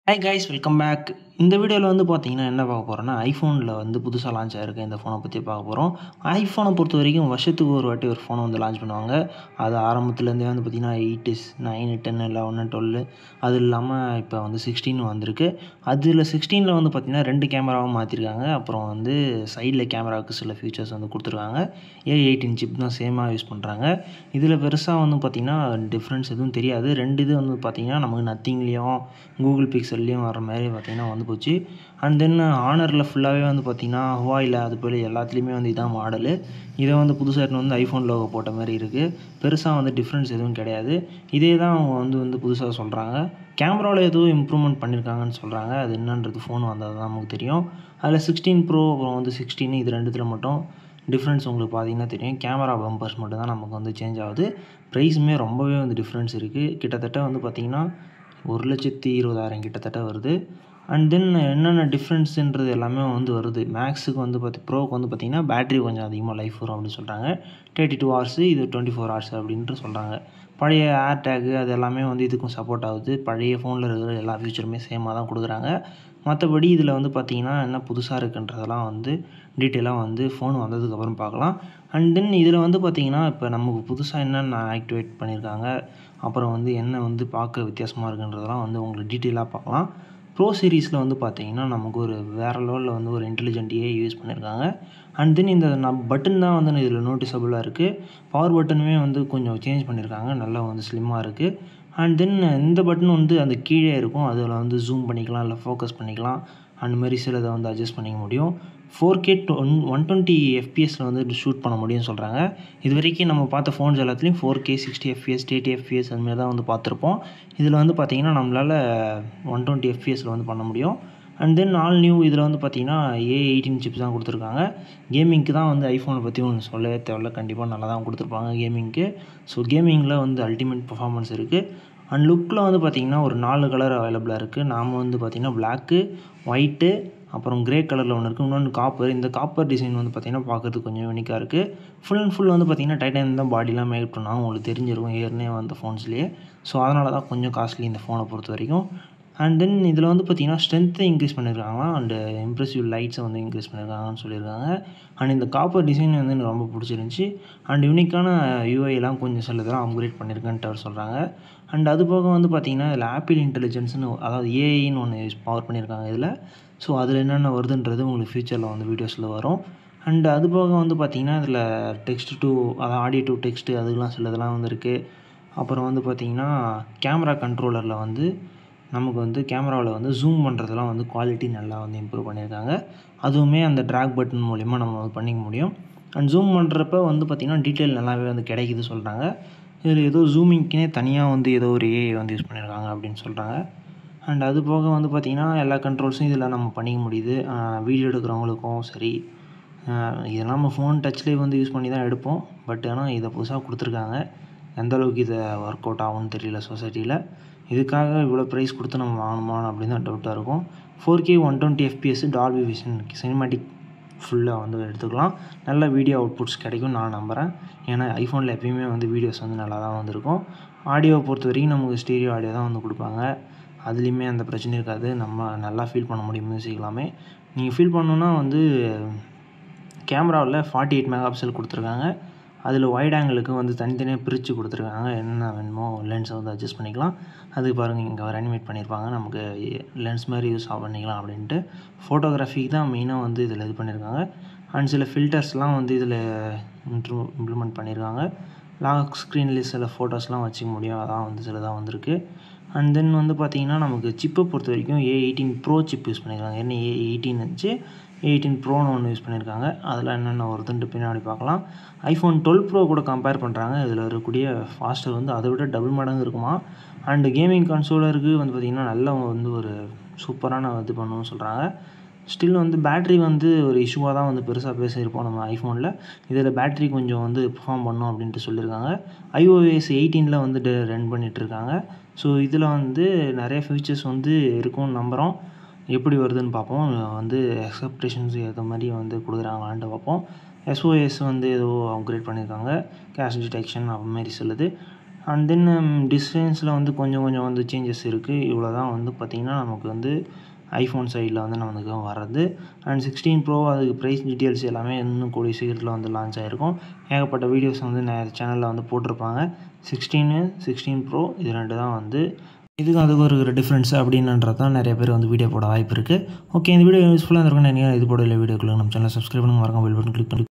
hi guys welcome back இந்த வீடியோவில் வந்து பார்த்தீங்கன்னா என்ன பார்க்க போகிறோன்னா ஐஃபோனில் வந்து புதுசாக லான்ச் ஆகிருக்கு இந்த ஃபோனை பற்றி பார்க்க போகிறோம் ஐஃபோனை பொறுத்த வரைக்கும் வருஷத்துக்கு ஒரு வாட்டி ஒரு ஃபோனை வந்து லான்ச் பண்ணுவாங்க அது ஆரம்பத்துலேருந்தே வந்து பார்த்திங்கன்னா eight nine ten eleven twelve அது இல்லாமல் இப்போ வந்து சிக்ஸ்டீன் வந்திருக்கு அதில் சிக்ஸ்டீனில் வந்து பார்த்திங்கன்னா ரெண்டு கேமராவும் மாற்றிருக்காங்க அப்புறம் வந்து சைடில் கேமராவுக்கு சில ஃபீச்சர்ஸ் வந்து கொடுத்துருக்காங்க ஏ எயிட்டின் சிப் தான் சேமாக யூஸ் பண்ணுறாங்க இதில் பெருசாக வந்து பார்த்திங்கன்னா டிஃப்ரென்ஸ் எதுவும் தெரியாது ரெண்டு இது வந்து பார்த்திங்கன்னா நமக்கு நத்திங்லேயும் கூகுள் பிக்சல்லையும் வர மாதிரி பார்த்திங்கன்னா வந்து போச்சு அண்ட் தென் ஆனரில் ஃபுல்லாகவே வந்து பார்த்திங்கன்னா ஹுவாயில் அது போல் எல்லாத்துலேயுமே வந்து இதான் மாடலு இதை வந்து புதுசாக எடுத்துன்னு வந்து ஐஃபோன் லோகோ போட்ட மாதிரி இருக்குது பெருசாக வந்து டிஃப்ரென்ஸ் எதுவும் கிடையாது இதே தான் அவங்க வந்து வந்து புதுசாக சொல்கிறாங்க கேமராவில் எதுவும் இம்ப்ரூவ்மெண்ட் பண்ணியிருக்காங்கன்னு சொல்கிறாங்க அது என்னன்றது ஃபோன் வந்தது தான் நமக்கு தெரியும் அதில் சிக்ஸ்டீன் ப்ரோ அப்புறம் வந்து சிக்ஸ்டீன் இது ரெண்டுத்தில் மட்டும் டிஃப்ரென்ஸ் உங்களுக்கு பார்த்தீங்கன்னா தெரியும் கேமரா பம்பர்ஸ் மட்டும் தான் நமக்கு வந்து சேஞ்ச் ஆகுது ப்ரைஸுமே ரொம்பவே வந்து டிஃப்ரென்ஸ் இருக்குது கிட்டத்தட்ட வந்து பார்த்திங்கன்னா ஒரு லட்சத்தி இருபதாயிரம் கிட்டத்தட்ட வருது அண்ட் தென் என்னென்ன டிஃப்ரென்ஸுன்றது எல்லாமே வந்து வருது மேக்ஸுக்கு வந்து பார்த்தி ப்ரோக்கு வந்து பார்த்திங்கன்னா பேட்டரி கொஞ்சம் அதிகமாக லைஃப் வரும் அப்படின்னு சொல்கிறாங்க தேர்ட்டி டூ ஹவர்ஸு இது டுவெண்ட்டி ஃபோர் ஹவர்ஸ் அப்படின்ட்டு சொல்கிறாங்க பழைய ஏர் டேகு அது எல்லாமே வந்து இதுக்கும் சப்போர்ட் ஆகுது பழைய ஃபோனில் இருக்கிற எல்லா ஃபியூச்சருமே சேமாக தான் கொடுக்குறாங்க மற்றபடி இதில் வந்து பார்த்திங்கன்னா என்ன புதுசாக இருக்குன்றதெல்லாம் வந்து டீட்டெயிலாக வந்து ஃபோன் வந்ததுக்கப்புறம் பார்க்கலாம் அண்ட் தென் இதில் வந்து பார்த்திங்கன்னா இப்போ நமக்கு புதுசாக என்னென்ன ஆக்டிவேட் பண்ணியிருக்காங்க அப்புறம் வந்து என்ன வந்து பார்க்க வித்தியாசமாக இருக்குன்றதெல்லாம் வந்து உங்களுக்கு டீட்டெயிலாக பார்க்கலாம் ப்ரோ சீரீஸில் வந்து பார்த்தீங்கன்னா நமக்கு ஒரு வேறு லெவலில் வந்து ஒரு இன்டெலிஜென்ட் ஏ யூஸ் பண்ணியிருக்காங்க அண்ட் தென் இந்த நம் பட்டன் தான் வந்து இதில் நோட்டிசபிளாக இருக்குது பவர் பட்டனுமே வந்து கொஞ்சம் சேஞ்ச் பண்ணியிருக்காங்க நல்லா வந்து ஸ்லிம்மாக இருக்குது அண்ட் தென் இந்த பட்டன் வந்து அந்த கீழே இருக்கும் அதில் வந்து ஜூம் பண்ணிக்கலாம் இல்லை ஃபோக்கஸ் பண்ணிக்கலாம் அந்த மாதிரி சிலதை வந்து அட்ஜஸ்ட் பண்ணிக்க முடியும் four K one one twenty எஃபிஎஸில் வந்து ஷூட் பண்ண முடியும்னு சொல்கிறாங்க இது வரைக்கும் நம்ம பார்த்த ஃபோன்ஸ் எல்லாத்துலேயும் four K sixty FPS eighty FPS அதுமாரி தான் வந்து பார்த்துருப்போம் இதில் வந்து பார்த்திங்கன்னா நம்மளால் ஒன் டுவெண்ட்டி எஃபிஎஸில் வந்து பண்ண முடியும் அண்ட் தென் ஆல் நியூ இதில் வந்து பார்த்திங்கன்னா ஏ எயிட்டீன் சிப்ஸ் தான் கொடுத்துருக்காங்க கேமிங்க்கு தான் வந்து ஐஃபோனை பற்றி ஒன்று சொல்லவே தேவையில்ல கண்டிப்பாக நல்லா தான் கொடுத்துருப்பாங்க கேமிங்க்கு ஸோ கேமிங்கில் வந்து அல்டிமேட் பர்ஃபார்மன்ஸ் இருக்குது அண்ட் லுக்கில் வந்து பார்த்திங்கன்னா ஒரு நாலு கலர் அவைலபிளாக இருக்குது நாம் வந்து பார்த்திங்கன்னா பிளாக்கு ஒயிட்டு அப்புறம் கிரே கலரில் ஒன்று இருக்குது இன்னொன்று காப்பர் இந்த காப்பர் டிசைன் வந்து பார்த்திங்கன்னா பார்க்குறதுக்கு கொஞ்சம் யூனிக்காக இருக்குது ஃபுல் அண்ட் ஃபுல் வந்து பார்த்திங்கன்னா டைட்டன் தான் பாடிலாம் மேக் பண்ணாங்க உங்களுக்கு தெரிஞ்சிருக்கும் ஏற்கனவே வந்த ஃபோன்ஸ்லேயே ஸோ அதனால தான் கொஞ்சம் காஸ்ட்லி இந்த ஃபோனை பொறுத்த வரைக்கும் அண்ட் தென் இதில் வந்து பார்த்திங்கன்னா ஸ்ட்ரென்த்தை இன்க்ரீஸ் பண்ணியிருக்காங்க அண்டு இம்ப்ரெசிவ் லைட்ஸை வந்து இன்க்ரீஸ் பண்ணியிருக்காங்கன்னு சொல்லியிருக்காங்க அண்ட் இந்த காப்பர் டிசைன் வந்து எனக்கு ரொம்ப பிடிச்சிருந்துச்சி அண்ட் யூனிக்கான யூஐலாம் கொஞ்சம் சிலதெல்லாம் அப்கிரேட் பண்ணியிருக்கேன்ட்டு அவர் சொல்கிறாங்க அண்ட் அது போக வந்து பார்த்திங்கன்னா இதில் ஆப்பிள் இன்டெலிஜென்ஸ்னு அதாவது ஏஐன்னு ஒன்று பவர் பண்ணியிருக்காங்க இதில் ஸோ அதில் என்னென்ன வருதுன்றது உங்களுக்கு ஃப்யூச்சரில் வந்து வீடியோஸில் வரும் அண்ட் அது போக வந்து பார்த்திங்கன்னா இதில் டெக்ஸ்ட் டு அதாவது ஆடியோ டு டெக்ஸ்ட்டு அதுக்கெலாம் சிலதெல்லாம் வந்து இருக்குது அப்புறம் வந்து பார்த்திங்கன்னா கேமரா கண்ட்ரோலரில் வந்து நமக்கு வந்து கேமராவில் வந்து ஜூம் பண்ணுறதுலாம் வந்து குவாலிட்டி நல்லா வந்து இம்ப்ரூவ் பண்ணியிருக்காங்க அதுவுமே அந்த ட்ராக் பட்டன் மூலிமா நம்ம வந்து பண்ணிக்க முடியும் அண்ட் ஜூம் பண்ணுறப்ப வந்து பார்த்திங்கன்னா டீட்டெயில் நல்லாவே வந்து கிடைக்குது சொல்கிறாங்க இதில் ஏதோ ஜூமிங்க்குனே தனியாக வந்து ஏதோ ஒரு ஏஐ வந்து யூஸ் பண்ணியிருக்காங்க அப்படின்னு சொல்கிறாங்க அண்ட் அது போக வந்து பார்த்திங்கன்னா எல்லா கண்ட்ரோல்ஸும் இதில் நம்ம பண்ணிக்க முடியுது வீடியோ எடுக்கிறவங்களுக்கும் சரி இதெல்லாம் நம்ம ஃபோன் டச்லேயே வந்து யூஸ் பண்ணி தான் எடுப்போம் பட் ஆனால் இதை புதுசாக கொடுத்துருக்காங்க எந்த அளவுக்கு இதை ஒர்க் அவுட் ஆகும்னு தெரியல சொசைட்டியில் இதுக்காக இவ்வளோ ப்ரைஸ் கொடுத்து நம்ம வாங்கணுமா அப்படின்னு தான் டவுட்டாக இருக்கும் four K one twenty FPS Dolby vision cinematic ஃபுல்லாக வந்து எடுத்துக்கலாம் நல்ல வீடியோ அவுட்புட்ஸ் கிடைக்கும் நான் நம்புகிறேன் ஏன்னா ஐஃபோனில் எப்பயுமே வந்து வீடியோஸ் வந்து நல்லா தான் வந்திருக்கும் ஆடியோவை பொறுத்த வரைக்கும் நமக்கு ஸ்டீரியோ ஆடியோ தான் வந்து கொடுப்பாங்க அதுலேயுமே அந்த பிரச்சனை இருக்காது நம்ம நல்லா ஃபீல் பண்ண முடியும் மியூசிக் எல்லாமே நீங்கள் ஃபீல் பண்ணணுன்னா வந்து கேமராவில் ஃபார்ட்டி எயிட் மெகா பிக்சல் கொடுத்துருக்காங்க அதில் ஒயிட் ஆங்கிளுக்கு வந்து தனித்தனியாக பிரித்து கொடுத்துருக்காங்க என்னென்ன வேணுமோ லென்ஸை வந்து அட்ஜஸ்ட் பண்ணிக்கலாம் அதுக்கு பாருங்கள் இங்கே ஒரு அனிமேட் பண்ணியிருப்பாங்க நமக்கு லென்ஸ் மாதிரி யூஸ் பண்ணிக்கலாம் அப்படின்ட்டு ஃபோட்டோகிராஃபிக்கு தான் மெயினாக வந்து இதில் இது பண்ணியிருக்காங்க அண்ட் சில ஃபில்டர்ஸ்லாம் வந்து இதில் இன்ட்ரூ இம்ப்ளிமெண்ட் பண்ணியிருக்காங்க லாக் ஸ்க்ரீன்லேயே சில ஃபோட்டோஸ்லாம் வச்சுக்க முடியும் அதான் வந்து சிலதாக வந்திருக்கு அண்ட் தென் வந்து பார்த்திங்கன்னா நமக்கு சிப்பை பொறுத்த வரைக்கும் A eighteen pro chip use பண்ணியிருக்காங்க என்ன ஏ எயிட்டீன் வச்சு எயிட்டீன் ப்ரோன்னு ஒன்று யூஸ் பண்ணியிருக்காங்க அதில் என்னென்ன வருதுன்ட்டு பின்னாடி பார்க்கலாம் ஐஃபோன் டுவெல் ப்ரோ கூட கம்பேர் பண்ணுறாங்க இதில் இருக்கக்கூடிய ஃபாஸ்டர் வந்து அதை விட டபுள் மடங்கு இருக்குமா அண்டு கேமிங் கன்சோலருக்கு வந்து பார்த்திங்கன்னா நல்லா வந்து ஒரு சூப்பரான இது பண்ணணும்னு சொல்கிறாங்க ஸ்டில் வந்து பேட்ரி வந்து ஒரு இஷ்யூவாக தான் வந்து பெருசாக பேசியிருப்போம் நம்ம ஐஃபோனில் இதில் பேட்ரி கொஞ்சம் வந்து பெர்ஃபார்ம் பண்ணும் அப்படின்ட்டு சொல்லியிருக்காங்க ஐஓஎஸ் எயிட்டீனில் வந்து ரன் பண்ணிகிட்ருக்காங்க ஸோ இதில் வந்து நிறைய ஃபீச்சர்ஸ் வந்து இருக்கும்னு நம்புகிறோம் எப்படி வருதுன்னு பார்ப்போம் வந்து எக்ஸப்டேஷன்ஸ் ஏற்ற மாதிரி வந்து கொடுக்குறாங்களான்ட்டு பார்ப்போம் எஸ்ஓஎஸ் வந்து ஏதோ அப்கிரேட் பண்ணியிருக்காங்க கேஷ் டிடெக்ஷன் அது மாதிரி சொல்லுது அண்ட் தென் டிஸ்டன்ஸில் வந்து கொஞ்சம் கொஞ்சம் வந்து சேஞ்சஸ் இருக்குது இவ்வளோ தான் வந்து பார்த்திங்கன்னா நமக்கு வந்து ஐஃபோன் சைடில் வந்து நமக்கு வர்றது அண்ட் சிக்ஸ்டீன் ப்ரோ அதுக்கு ப்ரைஸ் டீட்டெயில்ஸ் எல்லாமே இன்னும் கூடிய சீக்கிரத்தில் வந்து லான்ச் ஆகிருக்கும் ஏகப்பட்ட வீடியோஸ் வந்து சேனலில் வந்து போட்டிருப்பாங்க சிக்ஸ்டீனு சிக்ஸ்டீன் ப்ரோ இது ரெண்டு தான் வந்து இதுக்கு அதுக்கு ஒரு டிஃப்ரென்ஸ் அப்படின்றது தான் நிறைய பேர் வந்து வீடியோ போட வாய்ப்பு இருக்குது ஓகே இந்த வீடியோ யூஸ்ஃபுல்லாக இருக்கும்னு நினைக்கிறேன் இது போட இல்லை வீடியோக்குள்ள நம்ம சேனல் சப்ஸ்கிரைப் பண்ணுங்க மறக்காம பெல் பட்டன் கிளிக் பண்ணி